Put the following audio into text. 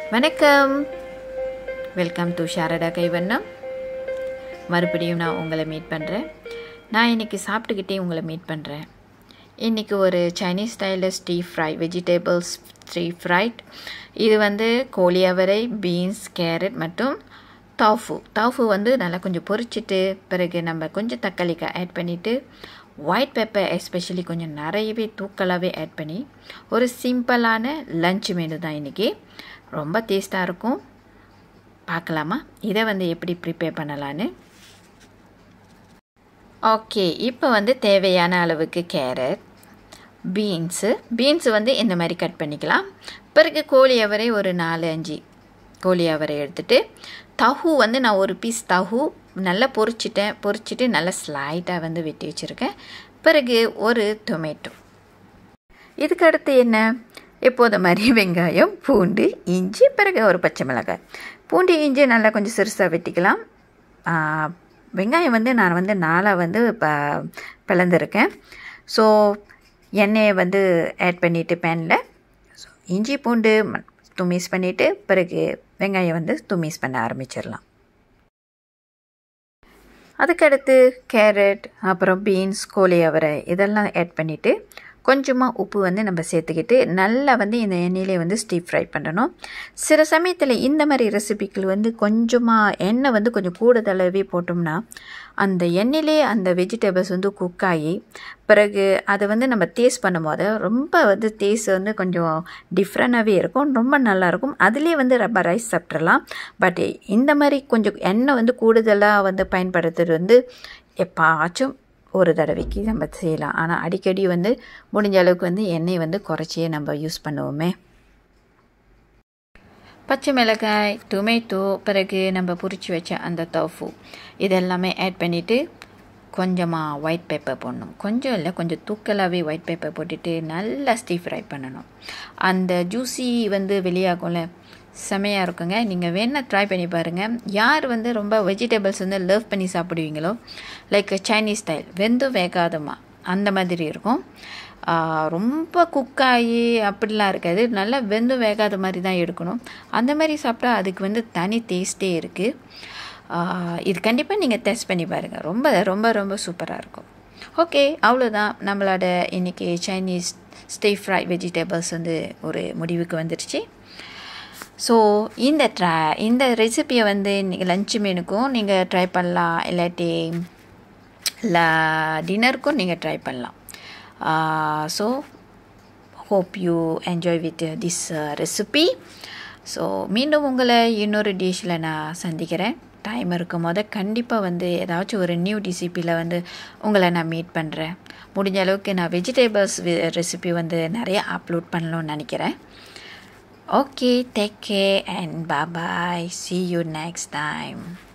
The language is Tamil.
வணக்கம் வெல்கம் டு சாரதா கைவண்ணம் மறுபடியும் நான் உங்களை மீட் பண்ணுறேன் நான் இன்றைக்கி சாப்பிட்டுக்கிட்டே உங்களை மீட் பண்ணுறேன் இன்றைக்கி ஒரு சைனீஸ் ஸ்டைலில் stir fry vegetables stir fried இது வந்து கோழி அவரை பீன்ஸ் கேரட் மற்றும் டாஃபு டாஃபு வந்து நல்லா கொஞ்சம் பொரிச்சிட்டு பிறகு நம்ம கொஞ்சம் தக்காளிக்காய் ஆட் பண்ணிவிட்டு ஒயிட் பெப்பர் எஸ்பெஷலி கொஞ்சம் நிறையவே தூக்கலாகவே ஆட் பண்ணி ஒரு சிம்பிளான லஞ்ச் மெனு தான் இன்றைக்கி ரொம்ப டேஸ்ட்டாக இருக்கும் பார்க்கலாமா இதை வந்து எப்படி ப்ரிப்பேர் பண்ணலான்னு ஓகே இப்போ வந்து தேவையான அளவுக்கு கேரட் பீன்ஸு பீன்ஸு வந்து இந்த மாதிரி கட் பண்ணிக்கலாம் பிறகு கோழி அவரை ஒரு நாலு அஞ்சு கோழி அவரை எடுத்துகிட்டு தஹு வந்து நான் ஒரு பீஸ் தஹு நல்லா பொரிச்சிட்டேன் பொரிச்சிட்டு நல்லா ஸ்லைட்டாக வந்து வெட்டி வச்சுருக்கேன் பிறகு ஒரு டொமேட்டோ இதுக்கு அடுத்து என்ன எப்போது மாதிரி வெங்காயம் பூண்டு இஞ்சி பிறகு ஒரு பச்சை மிளகாய் பூண்டு இஞ்சி நல்லா கொஞ்சம் சிறுசாக வெட்டிக்கலாம் வெங்காயம் வந்து நான் வந்து நாளாக வந்து ப பிளந்துருக்கேன் ஸோ எண்ணெயை வந்து ஆட் பண்ணிவிட்டு பேனில் ஸோ இஞ்சி பூண்டு துமிஸ் பண்ணிவிட்டு பிறகு வெங்காயம் வந்து துமிஸ் பண்ண ஆரம்பிச்சிடலாம் அதுக்கடுத்து கேரட் அப்புறம் பீன்ஸ் கோழி அவரை இதெல்லாம் ஆட் பண்ணிவிட்டு கொஞ்சமாக உப்பு வந்து நம்ம சேர்த்துக்கிட்டு நல்லா வந்து இந்த எண்ணெயிலே வந்து ஸ்டீப் ஃப்ரை பண்ணணும் சில சமயத்தில் இந்த மாதிரி ரெசிபிக்கள் வந்து கொஞ்சமாக எண்ணெய் வந்து கொஞ்சம் கூடுதலாகவே போட்டோம்னா அந்த எண்ணெயிலே அந்த வெஜிடபிள்ஸ் வந்து குக் ஆகி பிறகு அதை வந்து நம்ம டேஸ்ட் பண்ணும்போது ரொம்ப வந்து டேஸ்ட் வந்து கொஞ்சம் டிஃப்ரெண்ட்டாகவே இருக்கும் ரொம்ப நல்லாயிருக்கும் அதுலேயே வந்து ரொம்ப ரைஸ் சாப்பிட்றலாம் பட் இந்த மாதிரி கொஞ்சம் எண்ணெய் வந்து கூடுதலாக வந்து பயன்படுத்துறது வந்து எப்பாச்சும் ஒரு தடவைக்கு நம்ம செய்யலாம் ஆனால் அடிக்கடி வந்து முடிஞ்ச அளவுக்கு வந்து எண்ணெய் வந்து குறைச்சியே நம்ம யூஸ் பண்ணுவோமே பச்சை மிளகாய் டொமேட்டோ பிறகு நம்ம பொரிச்சு வச்ச அந்த தோஃபு இதெல்லாமே ஆட் பண்ணிவிட்டு கொஞ்சமாக ஒயிட் பேப்பர் போடணும் கொஞ்சம் இல்லை கொஞ்சம் தூக்கலாகவே ஒயிட் பேப்பர் போட்டுட்டு நல்லா ஸ்டீ ஃப்ரை பண்ணணும் அந்த ஜூஸி வந்து வெளியாகும்ல செமையாக இருக்குங்க நீங்கள் வேணால் ட்ரை பண்ணி பாருங்கள் யார் வந்து ரொம்ப வெஜிடபிள்ஸ் வந்து லவ் பண்ணி சாப்பிடுவீங்களோ லைக் சைனீஸ் ஸ்டைல் வெந்து வேகாதமா அந்த மாதிரி இருக்கும் ரொம்ப குக்காகி அப்படிலாம் இருக்காது நல்லா வெந்து வேகாத மாதிரி தான் எடுக்கணும் அந்த மாதிரி சாப்பிட்டா அதுக்கு வந்து தனி டேஸ்ட்டே இருக்குது இது கண்டிப்பாக நீங்கள் டெஸ்ட் பண்ணி பாருங்கள் ரொம்ப ரொம்ப ரொம்ப சூப்பராக இருக்கும் ஓகே அவ்வளோதான் நம்மளோட இன்றைக்கி சைனீஸ் ஸ்டே ஃப்ரை வெஜிடபிள்ஸ் வந்து ஒரு முடிவுக்கு வந்துடுச்சு ஸோ இந்த ட்ரை இந்த ரெசிப்பியை வந்து இன்றைக்கி லஞ்ச் மெனுக்கும் நீங்கள் ட்ரை பண்ணலாம் இல்லாட்டி இல்லை டின்னருக்கும் நீங்கள் ட்ரை பண்ணலாம் so hope you enjoy with this recipe so மீண்டும் உங்களை இன்னொரு டிஷ்ஷில் நான் சந்திக்கிறேன் டைம் இருக்கும் போது கண்டிப்பாக வந்து ஏதாச்சும் ஒரு நியூ டிசிப்பியில் வந்து உங்களை நான் மீட் பண்ணுறேன் முடிஞ்ச அளவுக்கு நான் வெஜிடபிள்ஸ் ரெசிபி வந்து நிறைய அப்லோட் பண்ணணும்னு நினைக்கிறேன் Okay, take care and bye bye. See you next time.